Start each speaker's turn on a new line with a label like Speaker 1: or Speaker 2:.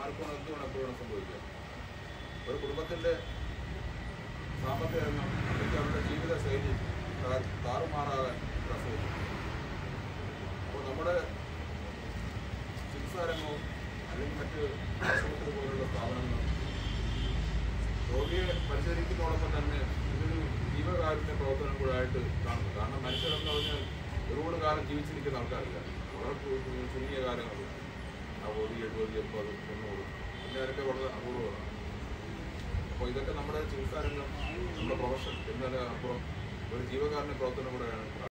Speaker 1: ആർക്കും എന്ത് വേണം എപ്പോഴും സംഭവിക്കാം ഒരു കുടുംബത്തിന്റെ സാമ്പത്തിക രംഗം അല്ലെങ്കിൽ അവരുടെ ജീവിത ശൈലി താ- താറുമാറാകാൻ പ്രസവിക്കും അപ്പോൾ നമ്മുടെ ചികിത്സാരംഗവും അല്ലെങ്കിൽ മറ്റ് ആശുപത്രി പോലുള്ള സ്ഥാപനങ്ങളും രോഗിയെ പരിചരിക്കുന്നതോടൊപ്പം തന്നെ ഇതൊരു ജീവകാരുണ്യ പ്രവർത്തനം കൂടെ ആയിട്ട് കാണുന്നു കാരണം മനുഷ്യരെന്ന് പറഞ്ഞാൽ ഒരുപാട് കാലം ജീവിച്ചിരിക്കുന്ന ആൾക്കാരില്ല വളരെ ചു- ചു- ചുരുങ്ങിയ കാലങ്ങൾ അറുപത് എഴുപത് എൺപത് തൊണ്ണൂറ് പിന്നെ അതൊക്കെ വളരെ അപൂർവമാണ് അപ്പോൾ ഇതൊക്കെ നമ്മുടെ ചികിത്സാരംഗം നമ്മുടെ പ്രൊഫഷൻ എന്നതിന് അപ്പുറം ഒരു ജീവകാരുണ്യ പ്രവർത്തനം കൂടെയാണ്